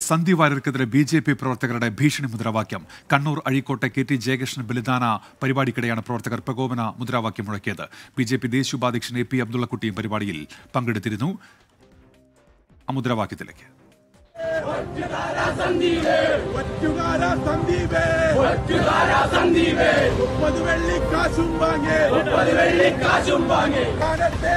സന്ദീപ് വാര്യർക്കെതിരെ B J P പ്രവർത്തകരുടെ ഭീഷണി മുദ്രാവാക്യം കണ്ണൂർ അഴീക്കോട്ടെ കെ ടി ജയകൃഷ്ണൻ ബലിദാന പരിപാടിക്കിടെയാണ് പ്രവർത്തകർ പ്രകോപന മുദ്രാവാക്യം മുഴക്കിയത് ബി ജെ പി ദേശീയ ഉപാധ്യക്ഷൻ എ പി അബ്ദുള്ളക്കുട്ടിയും പരിപാടിയിൽ പങ്കെടുത്തിരുന്നു ആ മുദ്രാവാക്യത്തിലേക്ക് ഒറ്റുകാര സന്ദീപേ മുപ്പത് വെള്ളിക്കാശും വാങ്ങി മുപ്പത് വെള്ളിക്കാശും വാങ്ങി സ്ഥാനത്തെ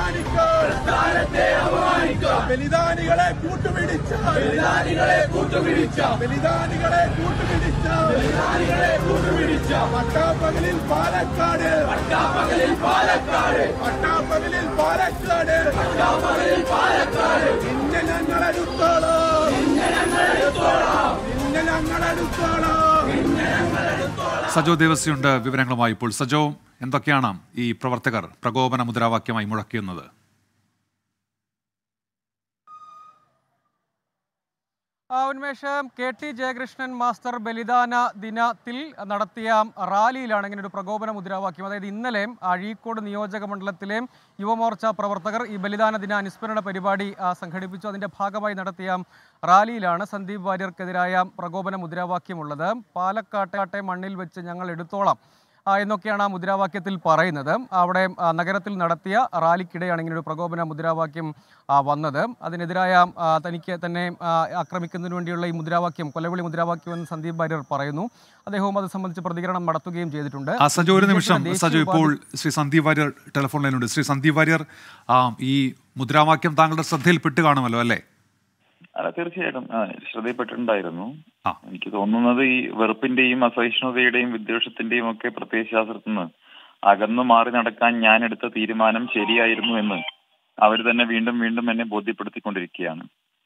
അപമാനിക്കോ ബലിദാനികളെ കൂട്ടുപിടിച്ച ബലിദാനികളെ കൂട്ടുപിടിച്ച ബലിദാനികളെ കൂട്ടുപിടിച്ച ബലിദാനികളെ കൂട്ടുപിടിച്ച പട്ടാപ്പകലിൽ പാലക്കാട് പട്ടാപ്പകലിൽ പാലക്കാട് പട്ടാപ്പകലിൽ പാലക്കാട് പട്ടാപ്പകലിൽ പാലക്കാട് ഇന്ന് ഞങ്ങൾ എടുത്തോളാം ഇന്ന് ഞങ്ങൾ എടുത്തോളാം ഇന്ന് ഞങ്ങൾ എടുത്തോളാം സജോ ദേവസ്യുണ്ട് വിവരങ്ങളുമായി ഇപ്പോൾ സജോ എന്തൊക്കെയാണ് ഈ പ്രവർത്തകർ പ്രകോപന മുദ്രാവാക്യമായി മുഴക്കിയുന്നത് ആ, ഉന്മേഷം കെ ടി ജയകൃഷ്ണൻ മാസ്റ്റർ ബലിദാന ദിനത്തിൽ നടത്തിയ റാലിയിലാണ് ഇങ്ങനെ ഒരു പ്രകോപന മുദ്രാവാക്യം അതായത് ഇന്നലെ അഴീക്കോട് നിയോജക മണ്ഡലത്തിലെ യുവമോർച്ച പ്രവർത്തകർ ഈ ബലിദാന ദിന അനുസ്മരണ പരിപാടി ആ, സംഘടിപ്പിച്ചു അതിന്റെ ഭാഗമായി നടത്തിയ റാലിയിലാണ് സന്ദീപ് വാര്യർക്കെതിരായ പ്രകോപന മുദ്രാവാക്യമുള്ളത് പാലക്കാട്ടെ മണ്ണിൽ വെച്ച് ഞങ്ങൾ എടുത്തോളാം ആ, എന്നൊക്കെയാണ് ആ മുദ്രാവാക്യത്തിൽ പറയുന്നത് അവിടെ ആ, നഗരത്തിൽ നടത്തിയ റാലിക്കിടെയാണ് ഇങ്ങനെ ഒരു പ്രകോപന മുദ്രാവാക്യം ആ, വന്നത് അതിനെതിരായ ആ, തനിക്ക് തന്നെ ആ, ആക്രമിക്കുന്നതിന് വേണ്ടിയുള്ള ഈ മുദ്രാവാക്യം കൊലവിളി മുദ്രാവാക്യം എന്ന് സന്ദീപ് വാര്യർ പറയുന്നു അദ്ദേഹവും അത് സംബന്ധിച്ച് പ്രതികരണം നടത്തുകയും ചെയ്തിട്ടുണ്ട് ആ സജോ ഒരു നിമിഷം ദേശീയ സജോ ഇപ്പോൾ ഉപാധി- ശ്രീ സന്ദീപ് വാര്യർ ടെലിഫോൺ ലൈനുണ്ട് ശ്രീ സന്ദീപ് വാര്യർ ആ, ഈ മുദ്രാവാക്യം താങ്കളുടെ ശ്രദ്ധയിൽപ്പെട്ട് കാണുമല്ലോ അല്ലേ അല്ല തീർച്ചയായിട്ടും ആ, ശ്രദ്ധയിൽപ്പെട്ടിട്ടുണ്ടായിരുന്നു ആ. എനിക്ക് തോന്നുന്നത് ഈ വെറുപ്പിന്റെയും അസഹിഷ്ണുതയുടെയും വിദ്വേഷത്തിന്റെയും ഒക്കെ പ്രത്യയശാസ്ത്രത്തിൽ നിന്ന് അകന്നു മാറി നടക്കാൻ ഞാൻ എടുത്ത തീരുമാനം ശരിയായിരുന്നു എന്ന് അവർ തന്നെ വീണ്ടും വീണ്ടും എന്നെ ബോധ്യപ്പെടുത്തിക്കൊണ്ടിരിക്കുകയാണ്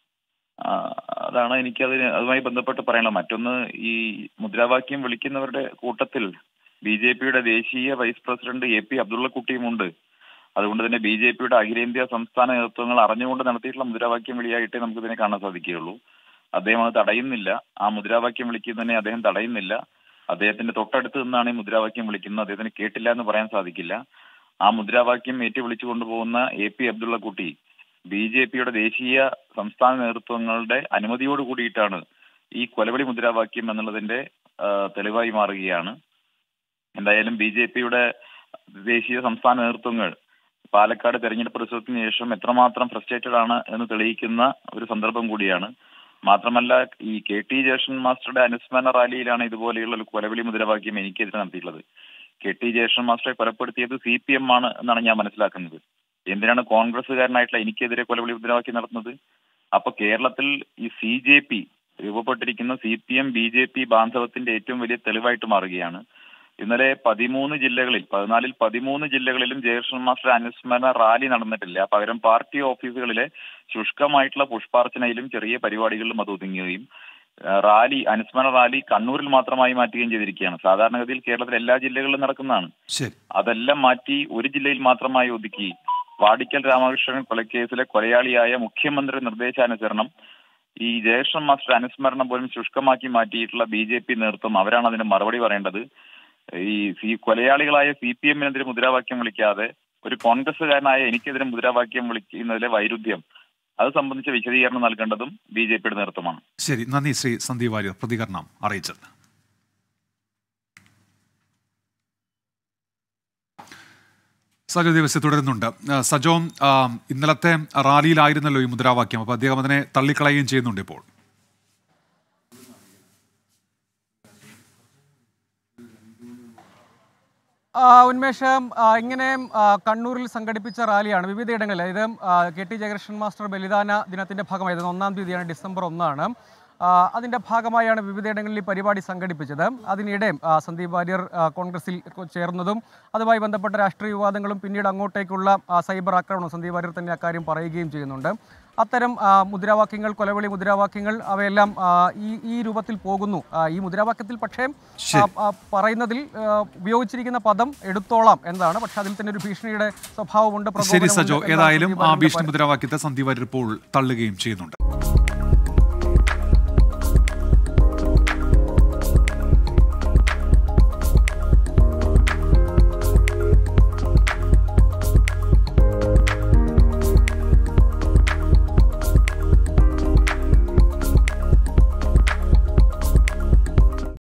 ആ, അതാണ് എനിക്കതിന് അതുമായി ബന്ധപ്പെട്ട് പറയാനുള്ളത് മറ്റൊന്ന് ഈ മുദ്രാവാക്യം വിളിക്കുന്നവരുടെ കൂട്ടത്തിൽ ബി ജെ പിയുടെ ദേശീയ വൈസ് പ്രസിഡന്റ് എ പി അബ്ദുള്ളക്കുട്ടിയും ഉണ്ട് അതുകൊണ്ട് തന്നെ ബി ജെ പിയുടെ അഖിലേന്ത്യാ സംസ്ഥാന നേതൃത്വങ്ങൾ അറിഞ്ഞുകൊണ്ട് നടത്തിയിട്ടുള്ള മുദ്രാവാക്യം വിളിയായിട്ടേ നമുക്ക് ഇതിനെ കാണാൻ സാധിക്കുകയുള്ളൂ അദ്ദേഹം അത് തടയുന്നില്ല ആ മുദ്രാവാക്യം വിളിക്കുന്നതിനെ അദ്ദേഹം തടയുന്നില്ല അദ്ദേഹത്തിന്റെ തൊട്ടടുത്ത് നിന്നാണ് ഈ മുദ്രാവാക്യം വിളിക്കുന്നത് അദ്ദേഹത്തിന് കേട്ടില്ല എന്ന് പറയാൻ സാധിക്കില്ല ആ മുദ്രാവാക്യം ഏറ്റു വിളിച്ചു കൊണ്ടുപോകുന്ന എ പി അബ്ദുള്ളക്കുട്ടി ബി ജെ പിയുടെ ദേശീയ സംസ്ഥാന നേതൃത്വങ്ങളുടെ അനുമതിയോട് കൂടിയിട്ടാണ് ഈ കൊലവിളി മുദ്രാവാക്യം എന്നുള്ളതിന്റെ ആ, തെളിവായി മാറുകയാണ് എന്തായാലും ബി ജെ പിയുടെ ദേശീയ സംസ്ഥാന നേതൃത്വങ്ങൾ പാലക്കാട് തെരഞ്ഞെടുപ്പ് റിസൾട്ടിന് ശേഷം എത്രമാത്രം ഫ്രസ്ട്രേറ്റഡ് ആണ് എന്ന് തെളിയിക്കുന്ന ഒരു സന്ദർഭം കൂടിയാണ് മാത്രമല്ല ഈ കെ ടി ജയകൃഷ്ണൻ മാസ്റ്ററുടെ അനുസ്മരണ റാലിയിലാണ് ഇതുപോലെയുള്ള ഒരു കൊലവിളി മുദ്രാവാക്യം എനിക്കെതിരെ നടത്തിയിട്ടുള്ളത് കെ ടി ജയകൃഷ്ണൻ മാസ്റ്ററെ കൊലപ്പെടുത്തിയത് സി പി എം ആണ് എന്നാണ് ഞാൻ മനസ്സിലാക്കുന്നത് എന്തിനാണ് കോൺഗ്രസ്സുകാരനായിട്ടുള്ള എനിക്കെതിരെ കൊലവിളി മുദ്രാവാക്യം നടത്തുന്നത് അപ്പൊ കേരളത്തിൽ ഈ സി ജെ പി രൂപപ്പെട്ടിരിക്കുന്ന C P M B J P ബാന്ധവത്തിന്റെ ഏറ്റവും വലിയ തെളിവായിട്ട് മാറുകയാണ് ഇന്നലെ പതിമൂന്ന് ജില്ലകളിൽ പതിനാലിൽ പതിമൂന്ന് ജില്ലകളിലും ജയകൃഷ്ണൻ മാസ്റ്റർ അനുസ്മരണ റാലി നടന്നിട്ടില്ല പകരം പാർട്ടി ഓഫീസുകളിലെ ശുഷ്കമായിട്ടുള്ള പുഷ്പാർച്ചനയിലും ചെറിയ പരിപാടികളിലും അത് ഒതുങ്ങുകയും ആ, റാലി അനുസ്മരണ റാലി കണ്ണൂരിൽ മാത്രമായി മാറ്റുകയും ചെയ്തിരിക്കുകയാണ് സാധാരണഗതിയിൽ കേരളത്തിലെ എല്ലാ ജില്ലകളിലും നടക്കുന്നതാണ് ശരി അതെല്ലാം മാറ്റി ഒരു ജില്ലയിൽ മാത്രമായി ഒതുക്കി വാടിക്കൽ രാമകൃഷ്ണൻ കൊലക്കേസിലെ കൊലയാളിയായ മുഖ്യമന്ത്രി നിർദ്ദേശാനുസരണം ഈ ജയകൃഷ്ണൻ മാസ്റ്റർ അനുസ്മരണം പോലും ശുഷ്കമാക്കി മാറ്റിയിട്ടുള്ള ബി ജെ പി നേതൃത്വം അവരാണ് അതിന് മറുപടി പറയേണ്ടത് ഈ സി കൊലയാളികളായ സി പി എമ്മിനെതിരെ മുദ്രാവാക്യം വിളിക്കാതെ ഒരു കോൺഗ്രസ്സുകാരനായ എനിക്കെതിരെ മുദ്രാവാക്യം വിളിക്കുന്നതിലെ വൈരുദ്ധ്യം അത് സംബന്ധിച്ച വിശദീകരണം നൽകേണ്ടതും ബി ജെ പിയുടെ നേതൃത്വമാണ് ശരി നന്ദി ശ്രീ സന്ദീപ് വാര്യർ പ്രതികരണം അറിയിച്ചത് സജോ ദിവസെ തുടരുന്നുണ്ട് ആ, സജോ ആ, ഇന്നലത്തെ റാലിയിലായിരുന്നല്ലോ ഈ മുദ്രാവാക്യം അപ്പോൾ അദ്ദേഹം അതിനെ തള്ളിക്കളയുകയും ചെയ്യുന്നുണ്ട് ഇപ്പോൾ ആ, ഉന്മേഷം ആ, ഇങ്ങനെ ആ, കണ്ണൂരിൽ സംഘടിപ്പിച്ച റാലിയാണ് വിവിധയിടങ്ങളിൽ ഇത് ആ, കെ ടി ജയകൃഷ്ണൻ മാസ്റ്റർ ബലിദാന ദിനത്തിന്റെ ഭാഗമായി ഇത് ഒന്നാം തീയതിയാണ് ഡിസംബർ ഒന്നാണ് ആ, അതിന്റെ ഭാഗമായാണ് വിവിധയിടങ്ങളിൽ ഈ പരിപാടി സംഘടിപ്പിച്ചത് അതിനിടെ ആ, സന്ദീപ് വാര്യർ ആ, കോൺഗ്രസിൽ ചേർന്നതും അതുമായി ബന്ധപ്പെട്ട രാഷ്ട്രീയ വിവാദങ്ങളും പിന്നീട് അങ്ങോട്ടേക്കുള്ള ആ, സൈബർ ആക്രമണം സന്ദീപ് വാര്യർ തന്നെ അക്കാര്യം പറയുകയും ചെയ്യുന്നുണ്ട് അത്തരം ആ, മുദ്രാവാക്യങ്ങൾ കൊലവിളി മുദ്രാവാക്യങ്ങൾ അവയെല്ലാം ആ, ഈ ഈ രൂപത്തിൽ പോകുന്നു ആ, ഈ മുദ്രാവാക്യത്തിൽ പക്ഷേ ആ, ആ, പറയുന്നതിൽ ആ, ഉപയോഗിച്ചിരിക്കുന്ന പദം എടുത്തോളാം എന്നതാണ് പക്ഷെ അതിൽ തന്നെ ഒരു ഭീഷണിയുടെ സ്വഭാവമുണ്ട് ശരി പ്രകോപനമുണ്ട് സജോ എന്നാണ് ഏതായാലും സന്ദീപ് ആ വാര്യരുടെ ഭീഷണി മുദ്രാവാക്യത്തെ സന്ദീപ് വാര്യർ ഇപ്പോൾ തള്ളുകയും ചെയ്യുന്നുണ്ട്